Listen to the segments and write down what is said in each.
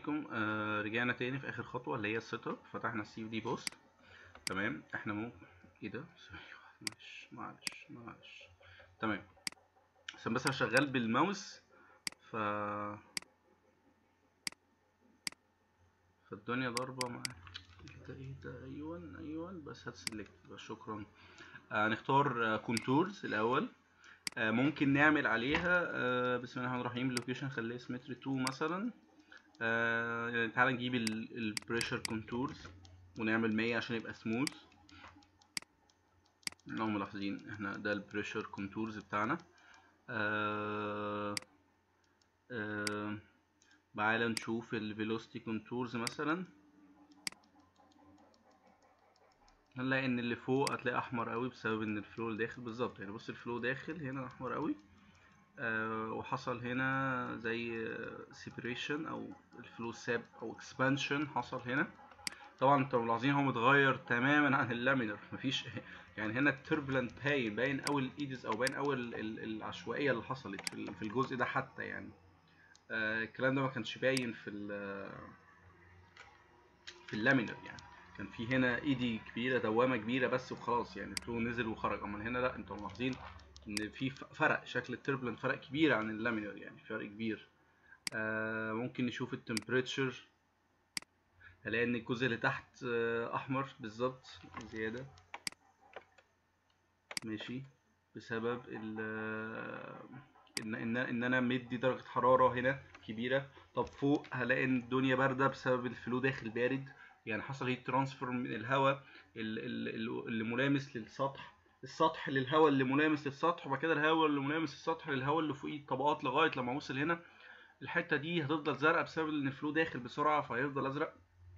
عليكم آه رجعنا تاني في اخر خطوه اللي هي السيت اب فتحنا السي دي بوست تمام احنا ممكن ايه ده ثانية واحدة، معلش معلش معلش تمام عشان بس انا شغال بالماوس ف فالدنيا ضاربه مع ايه ده ايه ده ايوه ايوه بس هتسلكت بس شكرا آه نختار كونتورز الاول آه ممكن نعمل عليها آه بسم الله الرحمن الرحيم اللوكيشن خليه سيمتري 2 مثلا آه يعني تعالى نجيب البريشر كونتورز ونعمل 100 عشان يبقى سموث لو ملاحظين احنا ده البريشر كونتورز بتاعنا آه آه تعالى نشوف الفيلوسيتي كونتورز مثلا هنلاقي ان اللي فوق هتلاقي احمر قوي بسبب ان الفلو اللي داخل بالظبط يعني بص الفلو داخل هنا احمر قوي آه وحصل هنا زي سيبريشن او الفلو ساب او اكسبانشن حصل هنا طبعا انتوا ملاحظين هو متغير تماما عن اللامينر مفيش يعني هنا التربلنت باين باين قوي الايدز او باين قوي ال- ال- العشوائيه اللي حصلت في ال- في الجزء ده حتى يعني آه الكلام ده ما كانش باين في ال في اللامينر يعني كان في هنا ايدي كبيره دوامه كبيره بس وخلاص يعني الفلو نزل وخرج اما هنا لا انتوا ملاحظين ان في ف- فرق شكل التربلنت فرق كبير عن اللامينر يعني فرق كبير آه ممكن نشوف التمبريتشر هلاقي ان الجزء اللي تحت آه، احمر بالظبط زياده ماشي بسبب ال ان ان ان انا مدي درجه حراره هنا كبيره طب فوق هلاقي ان الدنيا بارده بسبب الفلو داخل بارد يعني حصل هيت ترانسفير من الهواء ال- ال- ال- اللي ملامس للسطح السطح للهواء اللي ملامس للسطح وبعد كده الهواء اللي ملامس للسطح للهواء اللي فوقيه الطبقات لغايه لما اوصل هنا الحته دي هتفضل زرقاء بسبب ان الفلو داخل بسرعه فهيفضل ازرق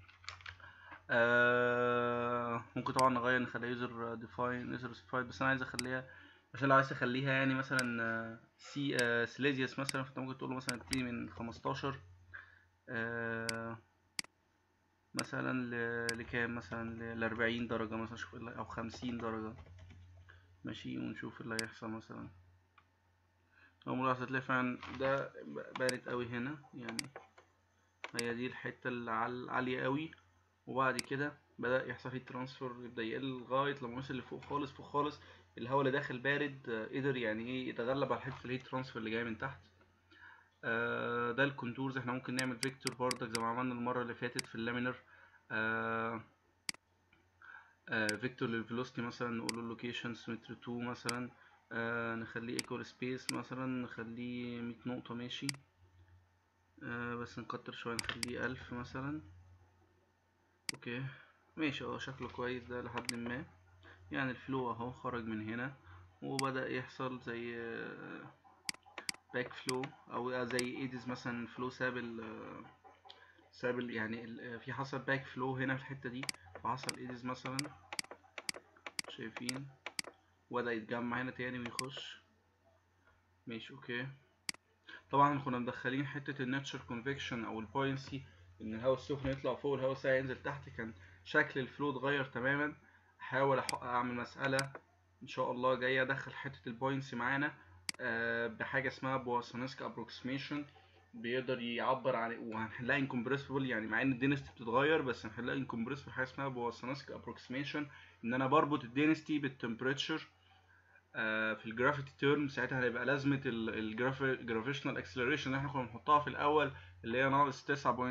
آه ممكن طبعا نغير نخليها يوزر ديفاين يوزر سبيسيفايد بس انا عايز اخليها عشان لو عايز اخليها يعني مثلا سي سيليزيوس مثلا فانت ممكن تقول له مثلا ابتدي من 15 آه مثلا ل- لكام مثلا ل 40 درجة مثلا شوف إيه اللي- او 50 درجة ماشي ونشوف اللي هيحصل مثلا هو ملاحظة تلاقي فعلا ده ب- بارد قوي هنا يعني هي دي الحتة اللي عال- عالية قوي وبعد كده بدأ يحصل فيه ترانسفير يبدأ يقل لغاية لما وصل لفوق خالص فوق خالص الهواء اللي داخل بارد آه، قدر يعني ايه يتغلب على حتة الهيت ترانسفير اللي جاي من تحت آه، ده الكونتورز احنا ممكن نعمل فيكتور بردك زي ما عملنا المرة اللي فاتت في اللامينر آه، آه، فيكتور للفيلوسيتي مثلا نقول له لوكيشن سيمتري 2 مثلا آه، نخليه ايكوال سبيس مثلا نخليه 100 نقطة ماشي آه، بس نكتر شوية نخليه 1000 مثلا اوكي ماشي اه شكله كويس ده لحد ما يعني الفلو اهو خرج من هنا وبدأ يحصل زي باك فلو او زي ايدز مثلا فلو ساب ال ساب ال يعني ال في حصل باك فلو هنا في الحتة دي فحصل ايدز مثلا شايفين وبدأ يتجمع هنا تاني ويخش ماشي اوكي طبعا كنا مدخلين حتة الناتشر كونفكشن او البوينسي ان الهواء السخن يطلع فوق والهواء الساقع ينزل تحت كان شكل الفلو اتغير تماما احاول أح- اعمل مسألة ان شاء الله جاي ادخل حتة البوينسي معانا آه، بحاجة اسمها بواسونسك ابروكسيميشن بيقدر يعبر عن وهنحلها انكمبريسبل يعني مع ان الدينستي بتتغير بس هنحلها انكمبريسبل حاجة اسمها بواسونسك ابروكسيميشن ان انا بربط الدينستي بالتمبريتشر آه، في الجرافيتي تيرم ساعتها هيبقى لازمة الجرافيشنال اكسلريشن اللي احنا كنا بنحطها في الاول اللي هي ناقص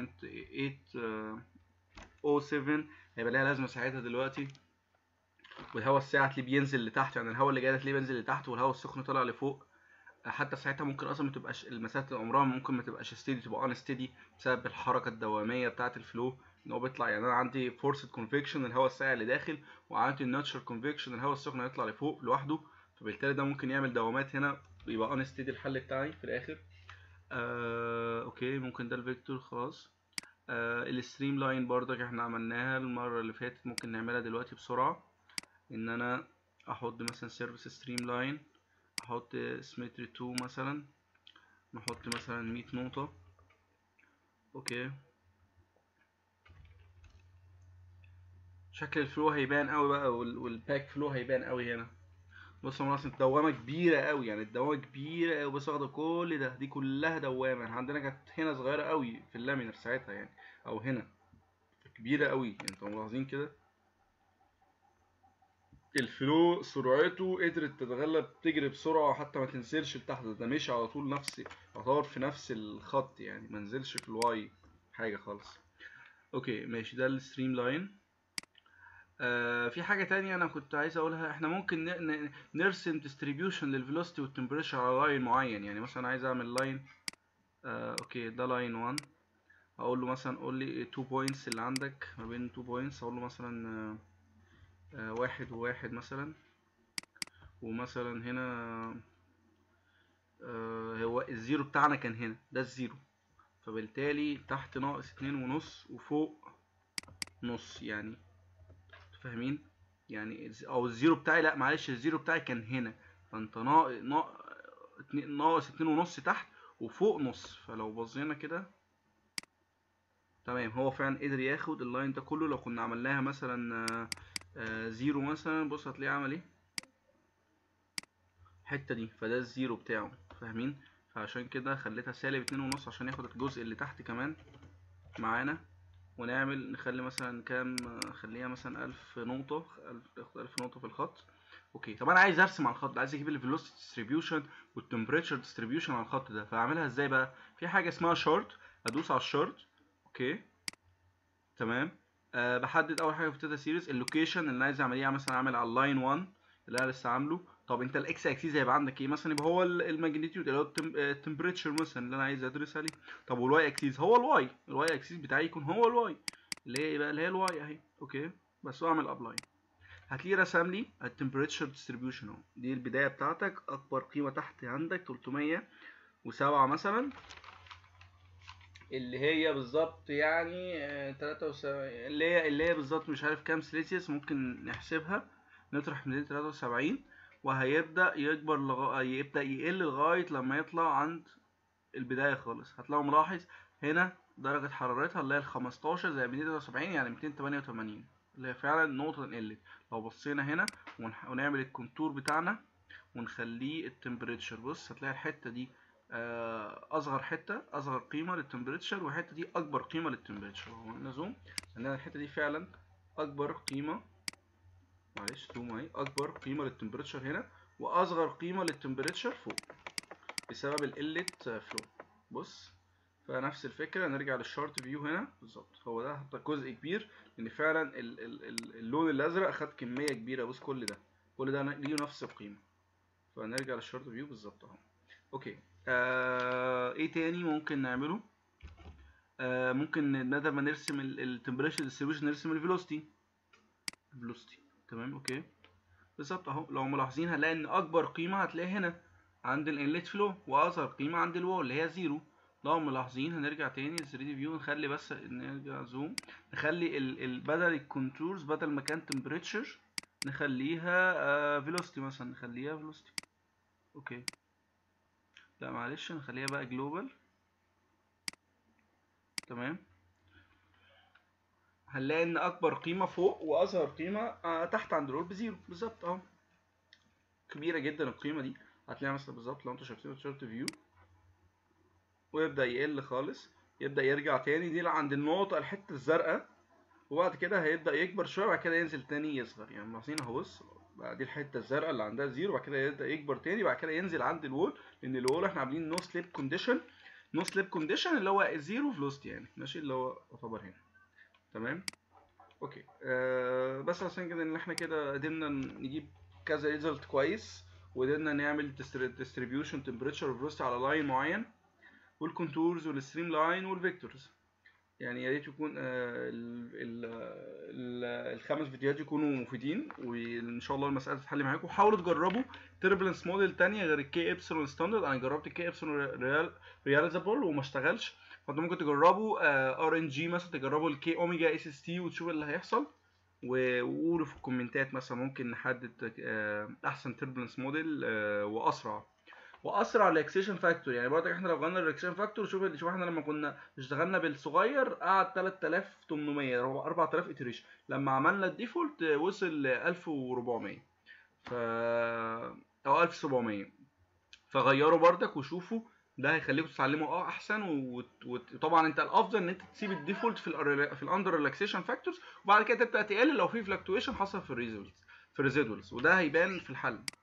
9.807 هيبقى ليها لازمة ساعتها دلوقتي والهواء الساقع تلاقيه بينزل لتحت يعني الهواء اللي جاي ده تلاقيه بينزل لتحت والهواء السخن طالع لفوق حتى ساعتها ممكن اصلا ما تبقاش المسافه عمرها ممكن ما تبقاش ستيدي تبقى ان ستيدي بسبب الحركه الدواميه بتاعه الفلو ان هو بيطلع يعني انا عندي فورسد كونفكشن الهواء الساقع اللي داخل وعندي الناتشر كونفكشن الهواء السخن هيطلع لفوق لوحده فبالتالي ده ممكن يعمل دوامات هنا يبقى ان ستيدي الحل بتاعي في الاخر آه اوكي ممكن ده الفيكتور خلاص آه الستريم لاين برضك احنا عملناها المره اللي فاتت ممكن نعملها دلوقتي بسرعه ان انا احط مثلا سيرفيس ستريم لاين احط سيمتري 2 مثلا نحط مثلا 100 نقطة اوكي شكل الفلو هيبان قوي بقى وال- والباك فلو هيبان قوي هنا بص هو اصلا دوامه كبيره قوي يعني الدوامه كبيره قوي بص واخده كل ده دي كلها دوامه احنا عندنا كانت هنا صغيره قوي في اللامينر ساعتها يعني او هنا كبيره قوي يعني انتوا ملاحظين كده الفلو سرعته قدرت تتغلب تجري بسرعه حتى ما تنزلش لتحت ده مشي على طول نفس يعتبر في نفس الخط يعني ما نزلش في الواي حاجه خالص اوكي ماشي ده الستريم لاين آه في حاجة تانية أنا كنت عايز أقولها إحنا ممكن ن- ن- نرسم distribution للفيلوسيتي والتمبريتشر على لاين معين يعني مثلا عايز أعمل لاين آه أوكي ده لاين 1 أقول له مثلا قول لي 2 بوينتس اللي عندك ما بين 2 بوينتس أقول له مثلا آه آه واحد وواحد مثلا ومثلا هنا آه هو الزيرو بتاعنا كان هنا ده الزيرو فبالتالي تحت ناقص اتنين ونص وفوق نص يعني فاهمين يعني الز- او الزيرو بتاعي لا معلش الزيرو بتاعي كان هنا فانت ناقص ناقص اتنين ونص تحت وفوق نص فلو بصينا كده تمام هو فعلا قدر ياخد اللاين ده كله لو كنا عملناها مثلا آه، آه، زيرو مثلا بص هتلاقيه عمل ايه الحته دي فده الزيرو بتاعه فاهمين فعشان كده خليتها سالب اتنين ونص عشان ياخد الجزء اللي تحت كمان معانا ونعمل نخلي مثلا كام خليها مثلا ألف نقطة ألف تاخد ألف نقطة في الخط اوكي طب انا عايز ارسم على الخط ده عايز اجيب الفيلوسيتي ديستريبيوشن والتمبريتشر ديستريبيوشن على الخط ده فاعملها ازاي بقى في حاجة اسمها شارت ادوس على الشارت اوكي تمام أه بحدد اول حاجه في الداتا سيريز اللوكيشن اللي انا عايز اعملها مثلا اعمل على اللاين 1 اللي انا لسه عامله طب انت الاكس اكسيس هيبقى عندك ايه مثلا يبقى هو الماجنتيود اللي هو التمبريتشر مثلا اللي انا عايز ادرس عليه طب والواي اكسيس هو الواي الواي اكسيس بتاعي يكون هو الواي اللي هي ايه بقى اللي هي الواي اهي اوكي بس واعمل ابلاي هتلاقيه رسم لي التمبريتشر ديستريبيوشن اهو دي البدايه بتاعتك اكبر قيمه تحت عندك 307 مثلا اللي هي بالظبط يعني آه، 73 اللي هي اللي هي بالظبط مش عارف كام سيليسيوس ممكن نحسبها نطرح 273 وهيبدأ يكبر لغا... يبدأ يقل لغاية لما يطلع عند البداية خالص هتلاقوا ملاحظ هنا درجة حرارتها اللي هي ال 15 زي 273 يعني 288 اللي هي فعلا نقطة قلت لو بصينا هنا ونح... ونعمل الكونتور بتاعنا ونخليه التمبريتشر بص هتلاقي الحتة دي آه، اصغر حته اصغر قيمه للتمبريتشر والحته دي اكبر قيمه للتمبريتشر هو قلنا زوم عندنا الحته دي فعلا اكبر قيمه معلش زوم اهي اكبر قيمه للتمبريتشر هنا واصغر قيمه للتمبريتشر فوق بسبب القله فلو بص فنفس الفكره نرجع للشارت فيو هنا بالظبط هو ده حتى جزء كبير لان فعلا ال ال ال اللون الازرق خد كميه كبيره بص كل ده كل ده ليه نفس القيمه فنرجع للشارت فيو بالظبط اهو اوكي آه ايه تاني ممكن نعمله آه ممكن بدل ما نرسم التمبريتشر ديستريبيوشن نرسم الفيلوسيتي الفيلوسيتي تمام اوكي بالظبط اهو لو ملاحظين هنلاقي ان اكبر قيمه هتلاقي هنا عند الانلت فلو واصغر قيمه عند الوول اللي هي زيرو لو ملاحظين هنرجع تاني ل 3 دي فيو نخلي بس نرجع زوم نخلي ال ال بدل الكونتورز بدل ما كان تمبريتشر نخليها فيلوسيتي مثلا نخليها فيلوسيتي اوكي لا معلش نخليها بقى جلوبال تمام هنلاقي ان اكبر قيمه فوق واصغر قيمه آه تحت عند الرول بزيرو بالظبط اهو كبيره جدا القيمه دي هتلاقيها مثلا بالظبط لو انتوا شايفين شارت فيو ويبدا يقل خالص يبدا يرجع تاني دي عند النقطه الحته الزرقاء وبعد كده هيبدا يكبر شويه وبعد كده ينزل تاني يصغر يعني ملاحظين اهو بص بقى دي الحته الزرقاء اللي عندها زيرو وبعد كده يبدا يكبر تاني وبعد كده ينزل عند الوول لان الوول احنا عاملين نو سليب كونديشن نو سليب كونديشن اللي هو زيرو فلوستي يعني ماشي اللي هو يعتبر هنا تمام اوكي آه بس عشان كده ان احنا كده قدرنا نجيب كذا ريزلت كويس وقدرنا نعمل ديستريبيوشن تمبريتشر وفلوستي على لاين معين والكونتورز والستريم لاين والفيكتورز يعني يا ريت يكون آه ال ال ال الخمس فيديوهات يكونوا مفيدين وان شاء الله المساله تتحل معاكم وحاولوا تجربوا تربلنس موديل تانية غير الكي ابسلون ستاندرد انا جربت الكي ابسلون رياليزابل وما اشتغلش فانتوا ممكن تجربوا ار ان جي مثلا تجربوا الكي اوميجا اس اس تي وتشوفوا اللي هيحصل وقولوا في الكومنتات مثلا ممكن نحدد آه احسن تربلنس موديل آه واسرع واسرع ريلاكسيشن فاكتور يعني برضك احنا لو غيرنا الريلاكسيشن فاكتور شوف شوف احنا لما كنا اشتغلنا بالصغير قعد 3800 4000 اتريشن لما عملنا الديفولت وصل ل 1400 ف او 1700 فغيروا بردك وشوفوا ده هيخليكم تتعلموا اه احسن وت- وت- وطبعا انت الافضل ان انت تسيب الديفولت في ال في الاندر ريلاكسيشن فاكتورز وبعد كده تبدا تقلل لو في فلكتويشن حصل في الريزولتس في الريزيدوالز وده هيبان في الحل